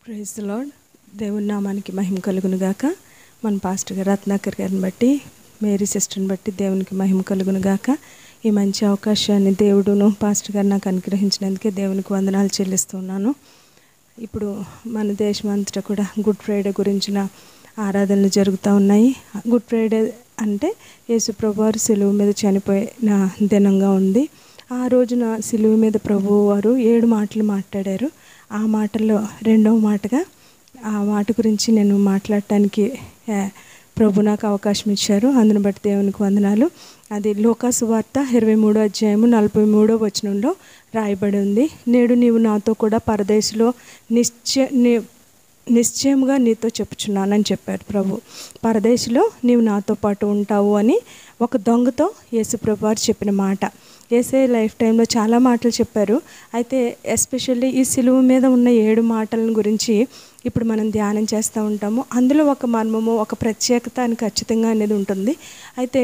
praise lord దేవుని నామానికి మహిమ కలుగును గాక మన పాస్టర్ గారు రత్నాకర్ గారిని బట్టి మేరీ సిస్టర్ని బట్టి దేవునికి మహిమ కలుగును గాక ఈ మంచి అవకాశాన్ని దేవుడును పాస్టర్ గారు నాకు అనుగ్రహించినందుకే దేవునికి వందనాలు చెల్లిస్తున్నాను ఇప్పుడు మన దేశం అంతటా కూడా గుడ్ ఫ్రైడే గురించిన ఆరాధనలు జరుగుతూ ఉన్నాయి గుడ్ ఫ్రైడే అంటే యేసు ప్రభు వారు సెలువు మీద చనిపోయిన దినంగా ఉంది ఆ రోజున సిలువు మీద ప్రభు వారు ఏడు మాటలు మాట్లాడారు ఆ మాటల్లో రెండవ మాటగా ఆ మాట గురించి నేను మాట్లాడటానికి ఆ, ప్రభు నాకు అవకాశం ఇచ్చారు అందుని బట్టి దేవునికి వందనాలు అది లోకాసు వార్త ఇరవై మూడో అధ్యాయము నలభై మూడో వచనంలో రాయబడి ఉంది నేడు నీవు నాతో కూడా పరదేశంలో నిశ్చయ ని- నిశ్చయముగా నీతో చెప్పుచున్నానని చెప్పారు ప్రభు పరదేశంలో నీవు నాతో పాటు ఉంటావు అని ఒక దొంగతో యేసుప్రభు వారు చెప్పిన మాట ఏసే లైఫ్ టైంలో చాలా మాటలు చెప్పారు అయితే ఎస్పెషల్లీ ఈ సిలువ మీద ఉన్న ఏడు మాటలను గురించి ఇప్పుడు మనం ధ్యానం చేస్తూ ఉంటాము అందులో ఒక మర్మము ఒక ప్రత్యేకత అని ఖచ్చితంగా అనేది ఉంటుంది అయితే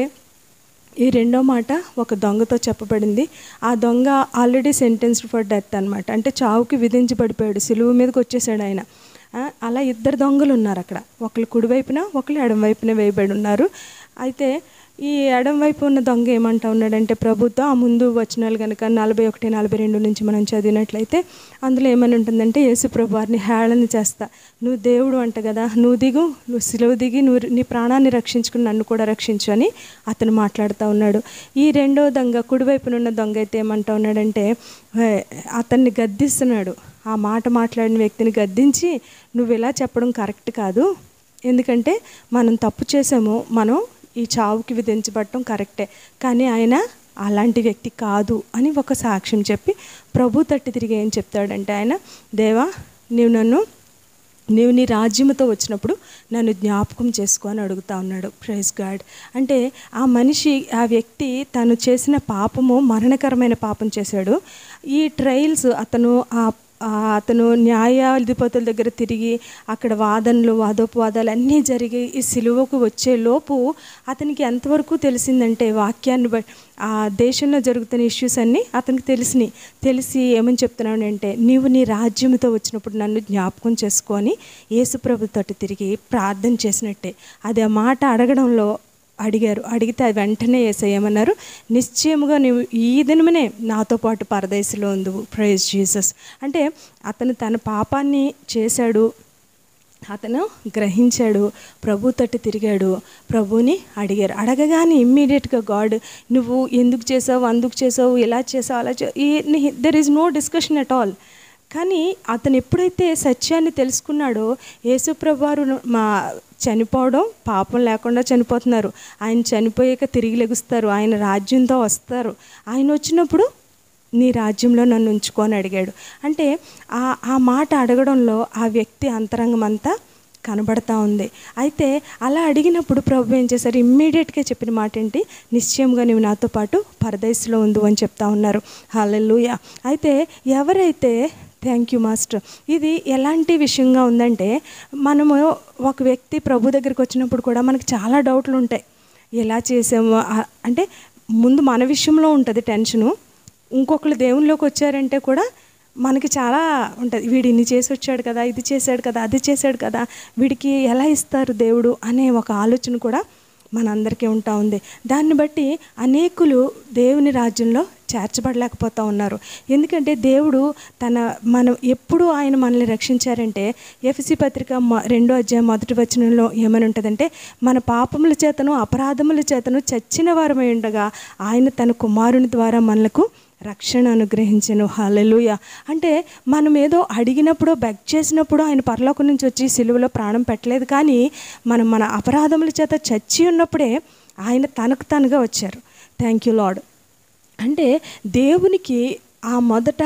ఈ రెండో మాట ఒక దొంగతో చెప్పబడింది ఆ దొంగ ఆల్రెడీ సెంటెన్స్డ్ ఫర్ డెత్ అనమాట అంటే చావుకి విధించబడిపోయాడు సిలువు మీదకి వచ్చేసాడు ఆయన ఆ, అలా ఇద్దరు దొంగలు ఉన్నారు అక్కడ ఒకళ్ళు కుడివైపున ఒకళ్ళు ఎడం వైపున వేయబడి ఉన్నారు అయితే ఈ ఎడం వైపు ఉన్న దొంగ ఏమంటా ఉన్నాడంటే ప్రభుత్వం ఆ ముందు వచనాలు కనుక నలభై ఒకటి నలభై రెండు నుంచి మనం చదివినట్లయితే అందులో ఏమని ఉంటుందంటే యేసు ప్రభు వారిని హేళన చేస్తా నువ్వు దేవుడు అంట కదా నువ్వు దిగు నువ్వు సిలువ దిగి నువ్వు నీ ప్రాణాన్ని రక్షించుకుని నన్ను కూడా రక్షించు అని అతను మాట్లాడుతూ ఉన్నాడు ఈ రెండో దొంగ కుడివైపున ఉన్న దొంగ అయితే ఏమంటా ఉన్నాడంటే "హే, అతన్ని గద్దిస్తున్నాడు ఆ మాట మాట్లాడిన వ్యక్తిని గద్దించి నువ్వు ఇలా చెప్పడం కరెక్ట్ కాదు ఎందుకంటే మనం తప్పు చేసాము మనం ఈ చావుకి విధించబడటం కరెక్టే కానీ ఆయన అలాంటి వ్యక్తి కాదు అని ఒక సాక్ష్యం చెప్పి ప్రభు తట్టి తిరిగి ఏం చెప్తాడంటే ఆయన దేవా నీవు నన్ను నీవు నీ రాజ్యముతో వచ్చినప్పుడు నన్ను జ్ఞాపకం చేసుకో అని అడుగుతా ఉన్నాడు ప్రైజ్ గాడ్ అంటే ఆ మనిషి ఆ వ్యక్తి తను చేసిన పాపము మరణకరమైన పాపం చేశాడు ఈ ట్రయల్స్ అతను ఆ ఆ అతను న్యాయాధిపతుల దగ్గర తిరిగి అక్కడ వాదనలు వాదోపవాదాలు అన్నీ జరిగి ఈ సిలువకు వచ్చే లోపు అతనికి ఎంతవరకు తెలిసిందంటే వాక్యాన్ని బ- ఆ దేశంలో జరుగుతున్న ఇష్యూస్ అన్నీ అతనికి తెలిసినాయి తెలిసి ఏమని చెప్తున్నాడు అంటే నీవు నీ రాజ్యంతో వచ్చినప్పుడు నన్ను జ్ఞాపకం చేసుకొని యేసుప్రభు తోటి తిరిగి ప్రార్థన చేసినట్టే అది ఆ మాట అడగడంలో అడిగారు అడిగితే అది వెంటనే ఏమన్నారు నిశ్చయముగా నీవు ఈ దినమనే నాతో పాటు పరదేశంలో ఉందువు ప్రైజ్ జీసస్ అంటే అతను తన పాపాన్ని చేశాడు అతను గ్రహించాడు ప్రభు తట్టు తిరిగాడు ప్రభుని అడిగారు అడగగానే ఇమ్మీడియట్గా గాడ్ నువ్వు ఎందుకు చేసావు అందుకు చేసావు ఇలా చేసావు అలా చే there is no discussion at all కానీ అతను ఎప్పుడైతే సత్యాన్ని తెలుసుకున్నాడో యేసుప్రభు వారు మా చనిపోవడం పాపం లేకుండా చనిపోతున్నారు ఆయన చనిపోయాక తిరిగి లెగుస్తారు ఆయన రాజ్యంతో వస్తారు ఆయన వచ్చినప్పుడు నీ రాజ్యంలో నన్ను ఉంచుకొని అడిగాడు అంటే ఆ ఆ మాట అడగడంలో ఆ వ్యక్తి అంతరంగం అంతా కనబడతా ఉంది అయితే అలా అడిగినప్పుడు ప్రభు ఏం చేశారు ఇమ్మీడియట్గా చెప్పిన మాట ఏంటి నిశ్చయంగా నీవు నాతో పాటు పరదేశంలో ఉండు అని చెప్తా ఉన్నారు హల్లెలూయ అయితే ఎవరైతే థ్యాంక్ యూ మాస్టర్ ఇది ఎలాంటి విషయంగా ఉందంటే మనము ఒక వ్యక్తి ప్రభు దగ్గరికి వచ్చినప్పుడు కూడా మనకి చాలా డౌట్లు ఉంటాయి ఎలా చేసాము ఆ- అంటే ముందు మన విషయంలో ఉంటుంది టెన్షను ఇంకొకరు దేవునిలోకి వచ్చారంటే కూడా మనకి చాలా ఉంటుంది వీడు ఇన్ని చేసి వచ్చాడు కదా ఇది చేశాడు కదా అది చేశాడు కదా వీడికి ఎలా ఇస్తారు దేవుడు అనే ఒక ఆలోచన కూడా మనందరికీ ఉంటా ఉంది దాన్ని బట్టి అనేకులు దేవుని రాజ్యంలో చేర్చబడలేకపోతూ ఉన్నారు ఎందుకంటే దేవుడు తన మనం ఎప్పుడు ఆయన మనల్ని రక్షించారంటే ఎఫ్సి పత్రిక మొ- రెండో అధ్యాయం మొదటి వచనంలో ఏమని ఉంటుందంటే మన పాపముల చేతను అపరాధముల చేతను చచ్చిన వారమై ఉండగా ఆయన తన కుమారుని ద్వారా మనలకు రక్షణ అనుగ్రహించను హల్లెలూయ అంటే మనం ఏదో అడిగినప్పుడు బెగ్ చేసినప్పుడు ఆయన పరలోకం నుంచి వచ్చి సిలువలో ప్రాణం పెట్టలేదు కానీ మనం మన అపరాధముల చేత చచ్చి ఉన్నప్పుడే ఆయన తనకు తనుగా వచ్చారు థ్యాంక్ యూ లాడ్ అంటే దేవునికి ఆ మొదట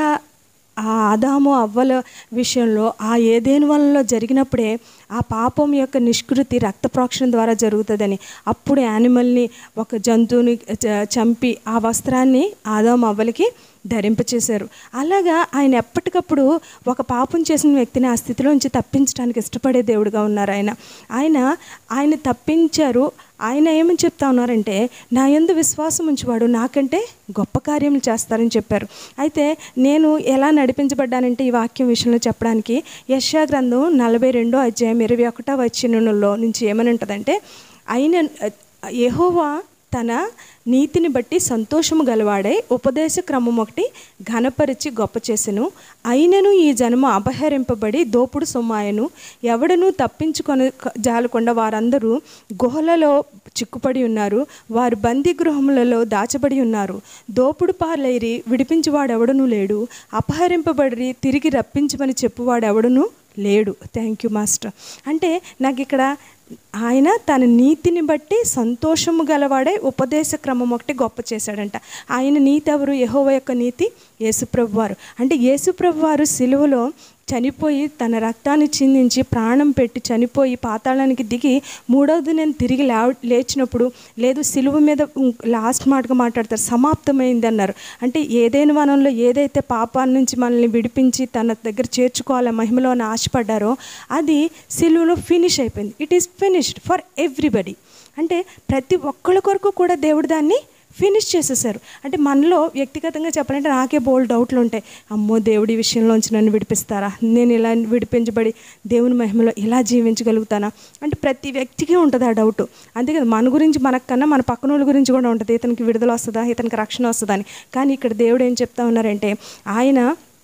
ఆ ఆదాము అవ్వల విషయంలో ఆ ఏదేను వలలో జరిగినప్పుడే ఆ పాపం యొక్క నిష్కృతి రక్త ప్రోక్షణ ద్వారా జరుగుతుందని అప్పుడు యానిమల్ని ఒక జంతువుని చ- చంపి ఆ వస్త్రాన్ని ఆదాము అవ్వలకి ధరింపచేశారు అలాగా ఆయన ఎప్పటికప్పుడు ఒక పాపం చేసిన వ్యక్తిని ఆ స్థితిలోంచి తప్పించడానికి ఇష్టపడే దేవుడుగా ఉన్నారు ఆయన ఆయన ఆయన తప్పించారు ఆయన ఏమని చెప్తా ఉన్నారంటే నా యందు విశ్వాసం ఉంచేవాడు నాకంటే గొప్ప కార్యములు చేస్తారని చెప్పారు అయితే నేను ఎలా నడిపించబడ్డానంటే ఈ వాక్యం విషయంలో చెప్పడానికి యశా గ్రంథం నలభై రెండో అధ్యాయం ఇరవై ఒకటో వచ్చినలో నుంచి ఏమని ఉంటుందంటే ఆయన యెహోవా తన నీతిని బట్టి సంతోషము గలవాడై ఉపదేశ క్రమం ఒకటి ఘనపరిచి గొప్ప చేసెను అయినను ఈ జన్మ అపహరింపబడి దోపుడు సొమ్మాయను ఎవడనూ తప్పించుకొని జాలకుండా వారందరూ గుహలలో చిక్కుపడి ఉన్నారు వారు బందీ గృహములలో దాచబడి ఉన్నారు దోపుడు పాలైరి విడిపించువాడెవడనూ లేడు అపహరింపబడి తిరిగి రప్పించమని చెప్పువాడెవడనూ లేడు థ్యాంక్ యూ మాస్టర్ అంటే నాకు ఇక్కడ ఆయన తన నీతిని బట్టి సంతోషము గలవాడే ఉపదేశ క్రమం ఒకటి గొప్ప చేశాడంట ఆయన నీతి ఎవరు యహోవ యొక్క నీతి యేసుప్రభు వారు అంటే యేసుప్రభు వారు సిలువలో చనిపోయి తన రక్తాన్ని చిందించి ప్రాణం పెట్టి చనిపోయి పాతాళానికి దిగి మూడవది నేను తిరిగి లే లేచినప్పుడు లేదు సిలువ మీద లాస్ట్ మాటగా మాట్లాడతారు సమాప్తమైంది అన్నారు అంటే ఏదైనా వనంలో ఏదైతే పాపాల నుంచి మనల్ని విడిపించి తన దగ్గర చేర్చుకోవాల మహిమలో అని ఆశపడ్డారో అది సిలువలో ఫినిష్ అయిపోయింది it is finished for everybody అంటే ప్రతి ఒక్కళ్ళ కొరకు కూడా దేవుడు దాన్ని ఫినిష్ చేసేసారు అంటే మనలో వ్యక్తిగతంగా చెప్పాలంటే నాకే బోల్డ్ డౌట్లు ఉంటాయి అమ్మో దేవుడి విషయంలోంచి నన్ను విడిపిస్తారా నేను ఇలా విడిపించబడి దేవుని మహిమలో ఇలా జీవించగలుగుతానా అంటే ప్రతి వ్యక్తికి ఉంటుంది ఆ డౌట్ అంతే కదా మన గురించి మనకన్నా మన పక్కన వాళ్ళ గురించి కూడా ఉంటుంది ఇతనికి విడుదల వస్తుందా ఇతనికి రక్షణ వస్తుందా అని కానీ ఇక్కడ దేవుడు ఏం చెప్తా ఉన్నారంటే ఆయన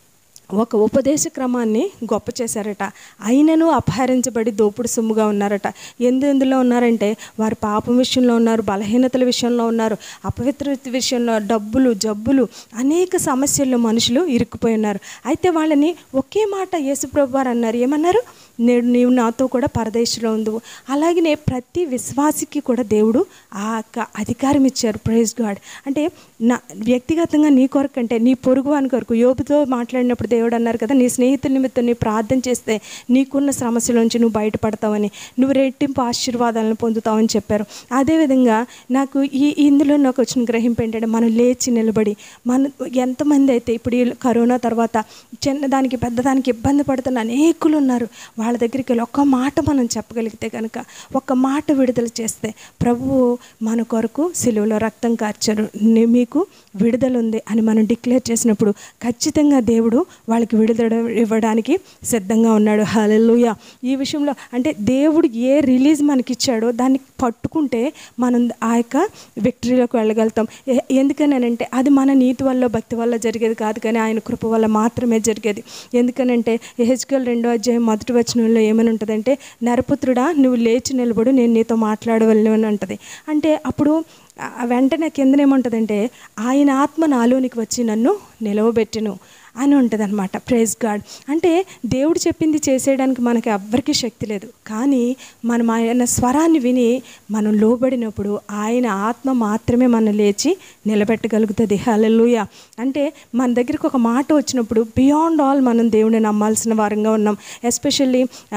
ఒక ఉపదేశ క్రమాన్ని గొప్ప చేశారట అయినను అపహరించబడి దోపుడు సొమ్ముగా ఉన్నారట ఎందు ఎందులో ఉన్నారంటే వారు పాపం విషయంలో ఉన్నారు బలహీనతల విషయంలో ఉన్నారు అపవిత్రత విషయంలో డబ్బులు జబ్బులు అనేక సమస్యల్లో మనుషులు ఇరుక్కుపోయి ఉన్నారు అయితే వాళ్ళని ఒకే మాట యేసుప్రభు వారు అన్నారు ఏమన్నారు నేడు నీవు నాతో కూడా పరదేశంలో ఉండు అలాగనే ప్రతి విశ్వాసికి కూడా దేవుడు ఆ యొక్క అధికారం ఇచ్చారు ప్రైజ్ గాడ్ అంటే నా వ్యక్తిగతంగా నీ కొరకు అంటే నీ పొరుగు అని కొరకు యోబుతో మాట్లాడినప్పుడు దేవుడు అన్నారు కదా నీ స్నేహితుల నిమిత్తం నీ ప్రార్థన చేస్తే నీకున్న సమస్యల నుంచి నువ్వు బయటపడతావని నువ్వు రెట్టింపు ఆశీర్వాదాలను పొందుతావని చెప్పారు అదేవిధంగా నాకు ఈ ఇందులో నాకు వచ్చిన గ్రహింపు ఏంటంటే మనం లేచి నిలబడి మన ఎంతమంది అయితే ఇప్పుడు ఈ కరోనా తర్వాత చిన్నదానికి పెద్దదానికి ఇబ్బంది పడుతున్న అనేకులు ఉన్నారు వాళ్ళ దగ్గరికి వెళ్ళి ఒక్క మాట మనం చెప్పగలిగితే కనుక ఒక్క మాట విడుదల చేస్తే ప్రభువు మన కొరకు సిలువలో రక్తం కార్చారు ని- మీకు విడుదల ఉంది అని మనం డిక్లేర్ చేసినప్పుడు ఖచ్చితంగా దేవుడు వాళ్ళకి విడుదల ఇవ్వడానికి సిద్ధంగా ఉన్నాడు హల్లెలూయా ఈ విషయంలో అంటే దేవుడు ఏ రిలీజ్ మనకి ఇచ్చాడో దాన్ని పట్టుకుంటే మనం ఆ యొక్క విక్టరీలోకి వెళ్ళగలుగుతాం ఎ- ఎందుకనంటే అది మన నీతి వల్ల భక్తి వల్ల జరిగేది కాదు కానీ ఆయన కృప వల్ల మాత్రమే జరిగేది ఎందుకనంటే హెచ్కల్ రెండో అధ్యాయం మొదటి వచనంలో ఏమని ఉంటుందంటే నరపుత్రుడా నువ్వు లేచి నిలబడు నేను నీతో మాట్లాడవలను అని ఉంటుంది అంటే అప్పుడు ఆ వెంటనే కింద ఏముంటుందంటే ఆయన ఆత్మ నాలోనికి వచ్చి నన్ను నిలవబెట్టెను అని ఉంటుంది అనమాట ప్రైజ్ గాడ్ అంటే దేవుడు చెప్పింది చేసేయడానికి మనకి ఎవ్వరికీ శక్తి లేదు కానీ మనం ఆయన స్వరాన్ని విని మనం లోబడినప్పుడు ఆయన ఆత్మ మాత్రమే మనం లేచి నిలబెట్టగలుగుతుంది హల్లెలూయ అంటే మన దగ్గరికి ఒక మాట వచ్చినప్పుడు బియాండ్ ఆల్ మనం దేవుడిని నమ్మాల్సిన వారంగా ఉన్నాం ఎస్పెషల్లీ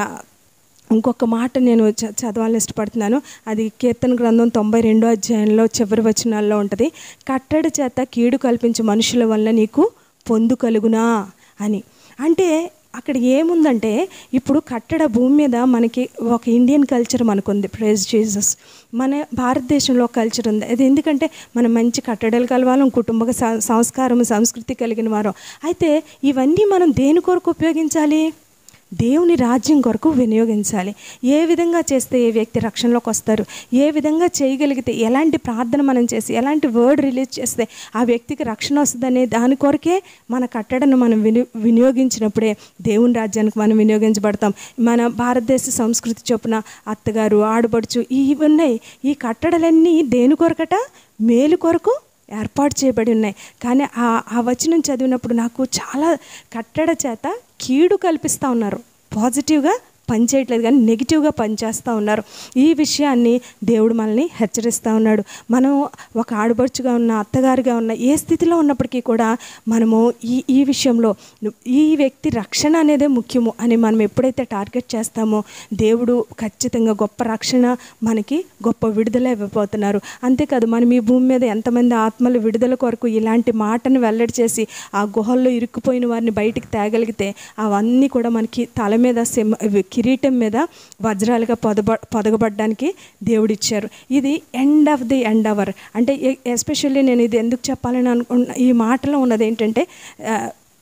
ఇంకొక మాట నేను చ చదవాలని ఇష్టపడుతున్నాను అది కీర్తన గ్రంథం తొంభై రెండో అధ్యాయంలో చివరి వచనాల్లో ఉంటుంది కట్టడి చేత కీడు కల్పించే మనుషుల వల్ల నీకు పొందు కలుగునా అని అంటే అక్కడ ఏముందంటే ఇప్పుడు కట్టడ భూమి మీద మనకి ఒక ఇండియన్ కల్చర్ మనకుంది ప్రైజ్ జీసస్ మన భారతదేశంలో కల్చర్ ఉంది అది ఎందుకంటే మనం మంచి కట్టడలు కలవాలం కుటుంబ స- సంస్కారం సంస్కృతి కలిగిన వారం అయితే ఇవన్నీ మనం దేని కొరకు ఉపయోగించాలి దేవుని రాజ్యం కొరకు వినియోగించాలి ఏ విధంగా చేస్తే ఏ వ్యక్తి రక్షణలోకి వస్తారు ఏ విధంగా చేయగలిగితే ఎలాంటి ప్రార్థన మనం చేసి ఎలాంటి వర్డ్ రిలీజ్ చేస్తే ఆ వ్యక్తికి రక్షణ వస్తుందనే దాని కొరకే మన కట్టడను మనం విని వినియోగించినప్పుడే దేవుని రాజ్యానికి మనం వినియోగించబడతాం మన భారతదేశ సంస్కృతి చొప్పున అత్తగారు ఆడబడుచు ఇవి ఉన్నాయి ఈ కట్టడలన్నీ దేని కొరకట మేలు కొరకు ఏర్పాటు చేయబడి ఉన్నాయి కానీ ఆ ఆ వచనం చదివినప్పుడు నాకు చాలా కట్టడ చేత కీడు కల్పిస్తూ ఉన్నారు పాజిటివ్గా పనిచేయట్లేదు కానీ నెగిటివ్గా పనిచేస్తూ ఉన్నారు ఈ విషయాన్ని దేవుడు మనల్ని హెచ్చరిస్తూ ఉన్నాడు మనం ఒక ఆడబడుచుగా ఉన్న అత్తగారిగా ఉన్న ఏ స్థితిలో ఉన్నప్పటికీ కూడా మనము ఈ ఈ విషయంలో ఈ వ్యక్తి రక్షణ అనేదే ముఖ్యము అని మనం ఎప్పుడైతే టార్గెట్ చేస్తామో దేవుడు ఖచ్చితంగా గొప్ప రక్షణ మనకి గొప్ప విడుదల ఇవ్వబోతున్నారు అంతేకాదు మనం ఈ భూమి మీద ఎంతమంది ఆత్మల విడుదల కొరకు ఇలాంటి మాటను వెల్లడి చేసి ఆ గుహల్లో ఇరుక్కుపోయిన వారిని బయటికి తేగలిగితే అవన్నీ కూడా మనకి తల మీద సింహ కిరీటం మీద వజ్రాలుగా పొదబ పొదగబడ్డానికి దేవుడిచ్చారు ఇది end of the end hour అంటే ఎస్పెషల్లీ నేను ఇది ఎందుకు చెప్పాలని అనుకున్న ఈ మాటలో ఉన్నది ఏంటంటే ఆ,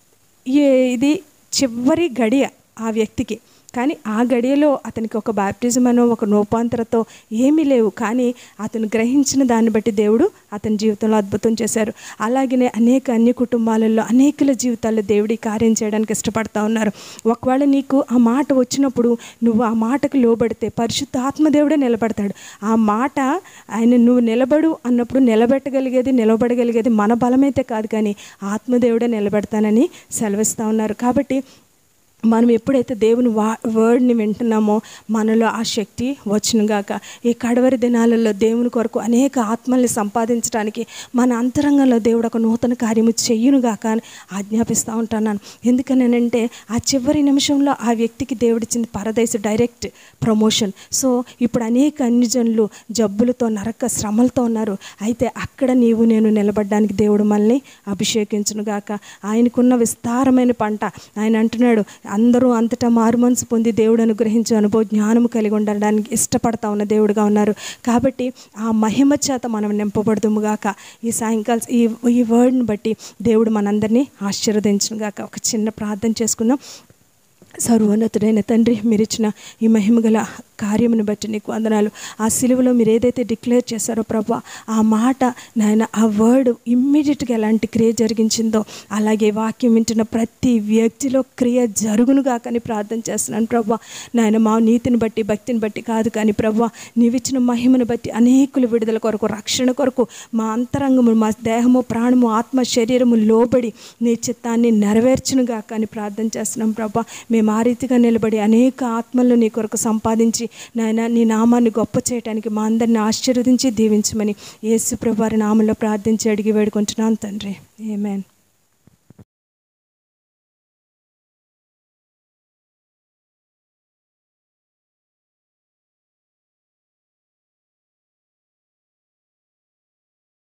ఈ- ఇది చివరి గడియ ఆ వ్యక్తికి కానీ ఆ గడియలో అతనికి ఒక బాప్టిజం అనో ఒక నోపాంతరతో ఏమీ లేవు కానీ అతను గ్రహించిన దాన్ని బట్టి దేవుడు అతని జీవితంలో అద్భుతం చేశారు అలాగనే అనేక అన్య కుటుంబాలలో అనేకుల జీవితాల్లో దేవుడి కార్యం చేయడానికి ఇష్టపడతా ఉన్నారు ఒకవేళ నీకు ఆ మాట వచ్చినప్పుడు నువ్వు ఆ మాటకు లోబడితే పరిశుద్ధ ఆత్మదేవుడే నిలబడతాడు ఆ మాట ఆయన నువ్వు నిలబడు అన్నప్పుడు నిలబెట్టగలిగేది నిలబడగలిగేది మన బలమైతే కాదు కానీ ఆత్మదేవుడే నిలబెడతానని సెలవిస్తూ ఉన్నారు కాబట్టి మనం ఎప్పుడైతే దేవుని వా వర్డ్ని వింటున్నామో మనలో ఆ శక్తి వచ్చునుగాక ఈ కడవరి దినాలలో దేవుని కొరకు అనేక ఆత్మల్ని సంపాదించడానికి మన అంతరంగంలో దేవుడు ఒక నూతన కార్యము చెయ్యునుగాక అని ఆజ్ఞాపిస్తూ ఉంటాను ఎందుకనంటే ఆ చివరి నిమిషంలో ఆ వ్యక్తికి దేవుడిచ్చింది పరదైసు డైరెక్ట్ ప్రమోషన్ సో ఇప్పుడు అనేక అన్యజనులు జబ్బులతో నరక శ్రమలతో ఉన్నారు అయితే అక్కడ నీవు నేను నిలబడడానికి దేవుడు మనల్ని అభిషేకించునుగాక ఆయనకున్న విస్తారమైన పంట ఆయన అంటున్నాడు అందరూ అంతటా మారు మనసు పొంది దేవుడు అనుగ్రహించే అనుభవ జ్ఞానము కలిగి ఉండడానికి ఇష్టపడతా ఉన్న దేవుడుగా ఉన్నారు కాబట్టి ఆ మహిమ చేత మనం నింపబడదుముగాక ఈ సాయంకాలం ఈ ఈ వర్డ్ని బట్టి దేవుడు మనందరినీ ఆశీర్వదించునుగాక ఒక చిన్న ప్రార్థన చేసుకుందాం సర్వోన్నతుడైన తండ్రి మీరు ఇచ్చిన ఈ మహిమగల కార్యమును బట్టి నీకు వందనాలు ఆ సిలువలో మీరు ఏదైతే డిక్లేర్ చేశారో ప్రభా ఆ మాట నాయన ఆ వర్డ్ ఇమ్మీడియట్గా ఎలాంటి క్రియ జరిగించిందో అలాగే వాక్యం వింటున్న ప్రతి వ్యక్తిలో క్రియ జరుగునుగా కానీ ప్రార్థన చేస్తున్నాను ప్రభా నాయన మా నీతిని బట్టి భక్తిని బట్టి కాదు కానీ ప్రభా నీవిచ్చిన మహిమను బట్టి అనేకులు విడుదల కొరకు రక్షణ కొరకు మా అంతరంగము మా దేహము ప్రాణము ఆత్మ శరీరము లోబడి నీ చిత్తాన్ని నెరవేర్చునుగా కానీ ప్రార్థన చేస్తున్నాం ప్రభా మేము ఆ రీతిగా నిలబడి అనేక ఆత్మలను నీ కొరకు సంపాదించి నాయన నీ నామాన్ని గొప్ప చేయడానికి మా అందరిని ఆశీర్వదించి దీవించమని యేసు ప్రభారి నామంలో ప్రార్థించి అడిగి వేడుకుంటున్నాను తండ్రి ఏమేన్